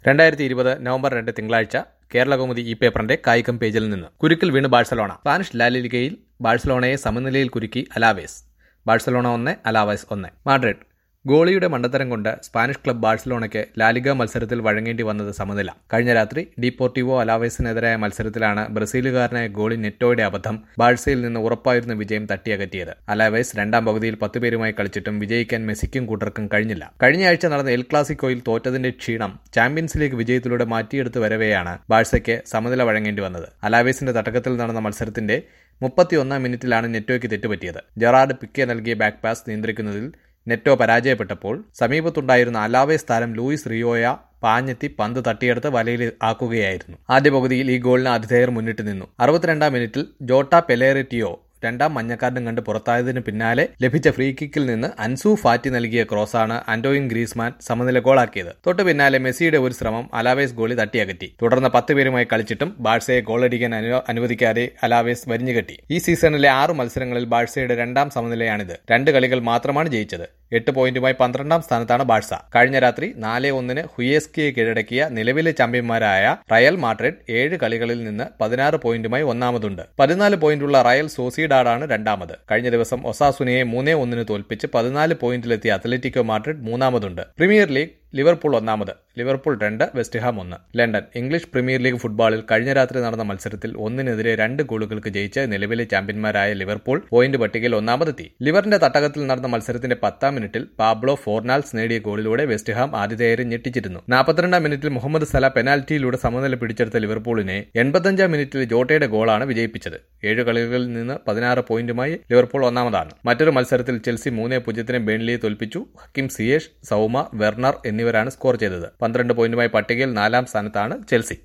രണ്ടായിരത്തി ഇരുപത് നവംബർ രണ്ട് തിങ്കളാഴ്ച കേരളകൗമുദി ഈ പേപ്പറിന്റെ കായികം പേജിൽ നിന്ന് കുരുക്കിൽ വീണ് ബാഴ്സലോണ സ്പാനിഷ് ലാലിഗയിൽ ബാഴ്സലോണയെ സമനിലയിൽ കുരുക്കി അലാവേസ് ബാഴ്സലോണ ഒന്ന് അലാവേസ് ഒന്ന് മാഡ്രിഡ് ഗോളിയുടെ മണ്ടത്തരം കൊണ്ട് സ്പാനിഷ് ക്ലബ് ബാഴ്സലോണയ്ക്ക് ലാലിഗ മത്സരത്തിൽ വഴങ്ങേണ്ടി വന്നത് സമനില കഴിഞ്ഞ രാത്രി ഡിപ്പോർട്ടിവോ അലാവേസിനെതിരായ മത്സരത്തിലാണ് ബ്രസീലുകാരനായ ഗോളി നെറ്റോയുടെ അബദ്ധം ബാഴ്സയിൽ നിന്ന് ഉറപ്പായിരുന്ന വിജയം തട്ടിയകറ്റിയത് അലാവേസ് രണ്ടാം പകുതിയിൽ പത്തുപേരുമായി കളിച്ചിട്ടും വിജയിക്കാൻ മെസ്സിക്കും കൂട്ടർക്കും കഴിഞ്ഞില്ല കഴിഞ്ഞയാഴ്ച നടന്ന എൽ ക്ലാസിക്കോയിൽ തോറ്റതിന്റെ ക്ഷീണം ചാമ്പ്യൻസ് ലീഗ് വിജയത്തിലൂടെ മാറ്റിയെടുത്തു വരവെയാണ് ബാഴ്സയ്ക്ക് സമനില വഴങ്ങേണ്ടി വന്നത് അലാവേസിന്റെ തട്ടകത്തിൽ നടന്ന മത്സരത്തിന്റെ മുപ്പത്തിയൊന്നാം മിനിറ്റിലാണ് നെറ്റോയ്ക്ക് തെറ്റുപറ്റിയത് ജെറാർഡ് പിക്കെ നൽകിയ ബാക്ക് പാസ് നിയന്ത്രിക്കുന്നതിൽ നെറ്റോ പരാജയപ്പെട്ടപ്പോൾ സമീപത്തുണ്ടായിരുന്ന അലാവേസ് താരം ലൂയിസ് റിയോയ പാഞ്ഞെത്തി പന്ത് തട്ടിയെടുത്ത് വലയിൽ ആക്കുകയായിരുന്നു ആദ്യ പകുതിയിൽ ഈ ഗോളിന് ആതിഥേയർ മുന്നിട്ട് നിന്നു അറുപത്തിരണ്ടാം മിനിറ്റിൽ ജോട്ട പെലേറിറ്റിയോ രണ്ടാം മഞ്ഞക്കാരനും കണ്ട് പുറത്തായതിനു പിന്നാലെ ലഭിച്ച ഫ്രീ കിക്കിൽ നിന്ന് അൻസു ഫാറ്റി നൽകിയ ക്രോസാണ് ആന്റോയിൻ ഗ്രീസ്മാൻ സമനില ഗോളാക്കിയത് തൊട്ടു പിന്നാലെ മെസ്സിയുടെ ഒരു ശ്രമം അലാവേസ് ഗോളി തട്ടിയകറ്റി തുടർന്ന് പത്ത് പേരുമായി കളിച്ചിട്ടും ബാഴ്സയെ ഗോളടിക്കാൻ അനു- അനുവദിക്കാതെ അലാവേസ് വരിഞ്ഞുകെട്ടി ഈ സീസണിലെ ആറ് മത്സരങ്ങളിൽ ബാഴ്സയുടെ രണ്ടാം സമനിലയാണിത് രണ്ട് കളികൾ മാത്രമാണ് ജയിച്ചത് എട്ട് പോയിന്റുമായി പന്ത്രണ്ടാം സ്ഥാനത്താണ് ബാഴ്സ കഴിഞ്ഞ രാത്രി നാല് ഒന്നിന് ഹുയേസ്കിയെ കീഴടക്കിയ നിലവിലെ ചാമ്പ്യന്മാരായ റയൽ മാഡ്രിഡ് ഏഴ് കളികളിൽ നിന്ന് പതിനാറ് പോയിന്റുമായി ഒന്നാമതുണ്ട് പതിനാല് പോയിന്റുള്ള റയൽ സോസിഡാഡാണ് രണ്ടാമത് കഴിഞ്ഞ ദിവസം ഒസാസുനയെ മൂന്നേ ഒന്നിന് തോൽപ്പിച്ച് പതിനാല് പോയിന്റിലെത്തിയ അത്ലറ്റിക്കോ മാഡ്രിഡ് മൂന്നാമതുണ്ട് പ്രീമിയർ ലീഗ് ലിവർപൂൾ ഒന്നാമത് ലിവർപൂൾ രണ്ട് വെസ്റ്റ്ഹാം ഒന്ന് ലണ്ടൻ ഇംഗ്ലീഷ് പ്രീമിയർ ലീഗ് ഫുട്ബോളിൽ കഴിഞ്ഞ രാത്രി നടന്ന മത്സരത്തിൽ ഒന്നിനെതിരെ രണ്ട് ഗോളുകൾക്ക് ജയിച്ച് നിലവിലെ ചാമ്പ്യന്മാരായ ലിവർപൂൾ പോയിന്റ് പട്ടികയിൽ ഒന്നാമതെത്തി ലിവറിന്റെ തട്ടകത്തിൽ നടന്ന മത്സരത്തിന്റെ പത്താം മിനിറ്റിൽ പാബ്ലോ ഫോർനാൽസ് നേടിയ ഗോളിലൂടെ വെസ്റ്റ്ഹാം ആതിഥേയരെ ഞെട്ടിച്ചിരുന്നു നാൽപ്പത്തിരണ്ടാം മിനിറ്റിൽ മുഹമ്മദ് സല പെനാൽറ്റിയിലൂടെ സമനില പിടിച്ചെടുത്ത ലിവർപൂളിനെ എൺപത്തഞ്ചാം മിനിറ്റിൽ ജോട്ടയുടെ ഗോളാണ് വിജയിപ്പിച്ചത് ഏഴ് കളികളിൽ നിന്ന് പതിനാറ് പോയിന്റുമായി ലിവർപൂൾ ഒന്നാമതാണ് മറ്റൊരു മത്സരത്തിൽ ചെൽസി മൂന്നേ പൂജ്യത്തിന് ബേൺലിയെ തോൽപ്പിച്ചു ഹക്കിം സിയേഷ് സൗമ വെർണർ എന്നിവരാണ് സ്കോർ ചെയ്തത് പന്ത്രണ്ട് പോയിന്റുമായി പട്ടികയിൽ നാലാം സ്ഥാനത്താണ് ചെൽസി